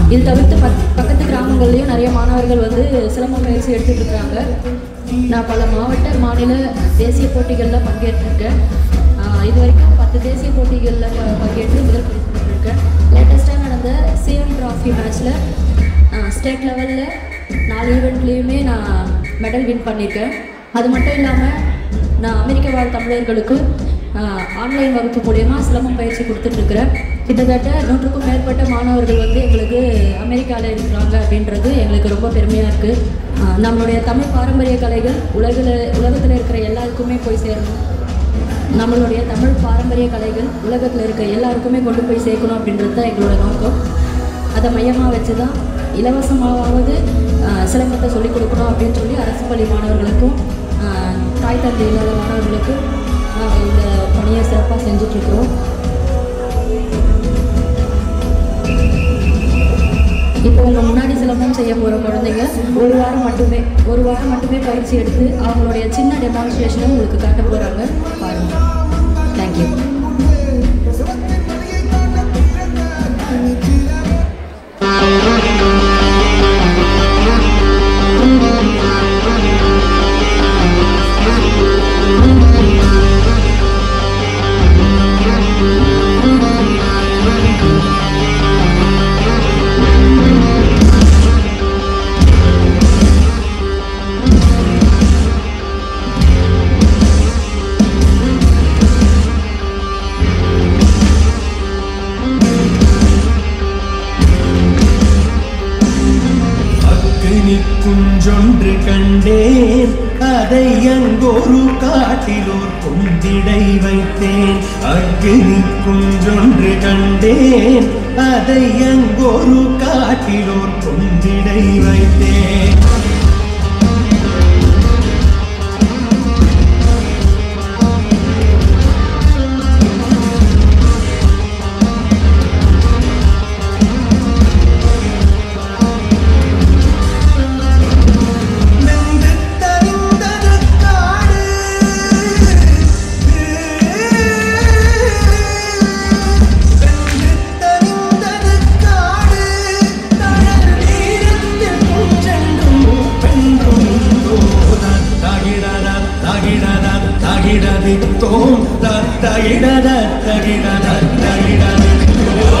இது தவிர்த்து பக் பக்கத்து கிராமங்கள்லேயும் நிறைய மாணவர்கள் வந்து சிலம்பம் பயிற்சி எடுத்துகிட்டு இருக்காங்க நான் பல மாவட்ட மாநில தேசிய போட்டிகளில் பங்கேற்றிருக்கேன் ஆஹ் இது வரைக்கும் பத்து தேசிய போட்டிகளில் ப- பங்கேற்று முதல் பரிசு பெற்றிருக்கேன் லேட்டஸ்ட்டாக நடந்த சிஎம் ட்ராஃபி மேட்ச்சில் ஸ்டேட் லெவலில் நாலு ஈவெண்ட்லேயுமே நான் மெடல் வின் பண்ணியிருக்கேன் அது மட்டும் இல்லாமல் நான் அமெரிக்க வாழ் தமிழர்களுக்கு ஆன்லைன் வகுப்பு மூலயமா சிலம்பம் பயிற்சி கொடுத்துட்ருக்குறேன் கிட்டத்தட்ட நூற்றுக்கும் மேற்பட்ட மாணவர்கள் வந்து எங்களுக்கு அமெரிக்காவில் இருக்கிறாங்க அப்படின்றது எங்களுக்கு ரொம்ப பெருமையாக இருக்குது நம்மளுடைய தமிழ் பாரம்பரிய கலைகள் உலகில் உலகத்தில் இருக்கிற எல்லாருக்குமே போய் சேரணும் நம்மளுடைய தமிழ் பாரம்பரிய கலைகள் உலகத்தில் இருக்க எல்லாருக்குமே கொண்டு போய் சேர்க்கணும் அப்படின்றது தான் எங்களோட நோக்கம் அதை மையமாக வச்சு தான் இலவசமாவது ஆஹ், சிலம்பத்தை சொல்லிக் கொடுக்கணும் அப்படின்னு சொல்லி அரசு பள்ளி மாணவர்களுக்கும் ஆஹ், தாய் தந்தை இல்லாத மாணவர்களுக்கும் நாங்கள் இந்த பணியை சிறப்பாக செஞ்சுட்ருக்குறோம் இப்போ உங்கள் முன்னாடி சிலம்பம் செய்ய போகிற குழந்தைங்க ஒரு வாரம் மட்டுமே ஒரு வாரம் மட்டுமே பயிற்சி எடுத்து அவங்களுடைய சின்ன டெமான்ஸ்ட்ரேஷனை உங்களுக்கு காட்ட போகிறாங்க பாருங்கள் தேங்க்யூ அக்கினி குஞ்சொன்று கண்டேன் அதை அங்கொரு காட்டிலோர் குந்திடை வைத்தேன் அக்கினி குஞ்சொன்று கண்டேன் அதை அங்கொரு காட்டிலோர் குந்திடை வைத்தேன் நெஞ்சு தரிந்தது காடு நெஞ்சு தரிந்தது காடு தளர் வீரத்தில் குஞ்சென்றும் பெண்ணும் தகிடத தகிடத தகிடதித்தோம் தகிடத தகிடத தகிடதித்தோம்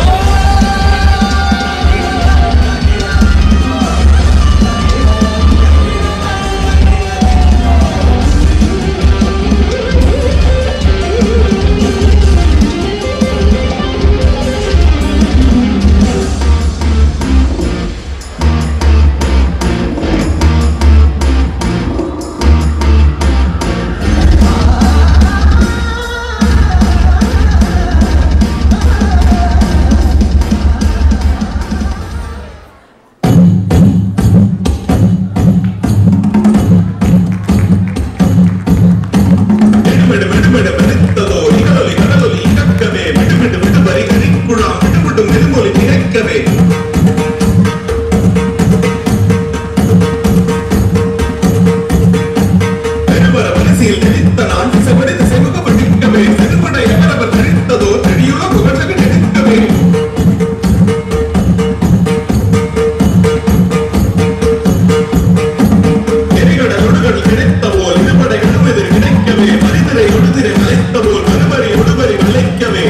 விடுமிடு விடுமிடு வெடித்ததோ நிகழொலி கடலொலி இழக்கவே விடுமிடு விடுபறி கரிக்குழாம் விடுவிடும் நெருங்கொலி திகைக்கவே பெருவர வரிசையில் தெரித்த நான் செவடித்து செமுகப்பட்டிருக்கவே செருப்படை அகரவர் தரித்ததோ தெடியுல புகழக நெடுக்கவே எரிகட ஒடுகள் கிடைத்தவோ இருபடை கடுமெதிர் கிடைக்கவே மனிதரை ஒடுதிரை மலைத்தவோ மறுபறி ஒடுபறி விளைக்கவே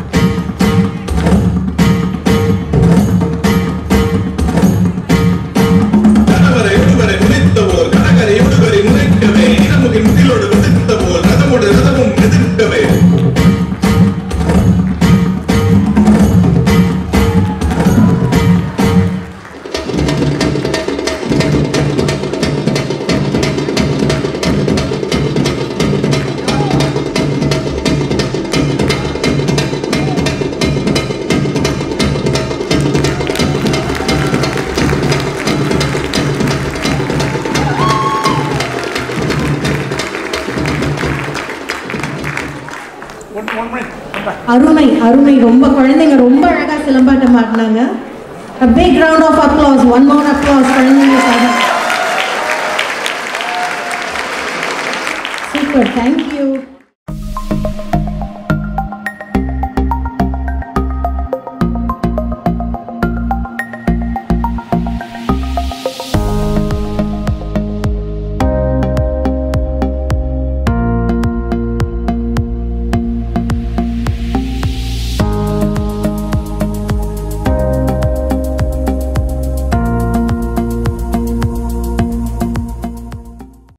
கணவரை ஒடுவரை முனைத்தவோ கணகரை ஒடுவரை முனைக்கவே இடமுகின் முகிலோடு விதித்தவோ ரதமோடு ரதமும் எதிர்க்கவே அருமை அருமை ரொம்ப குழந்தைங்க ரொம்ப அழகா சிலம்பாட்டம் ஆடினாங்க A big round of applause, one more applause குழந்தைங்களுக்காக சூப்பர் தேங்க்யூ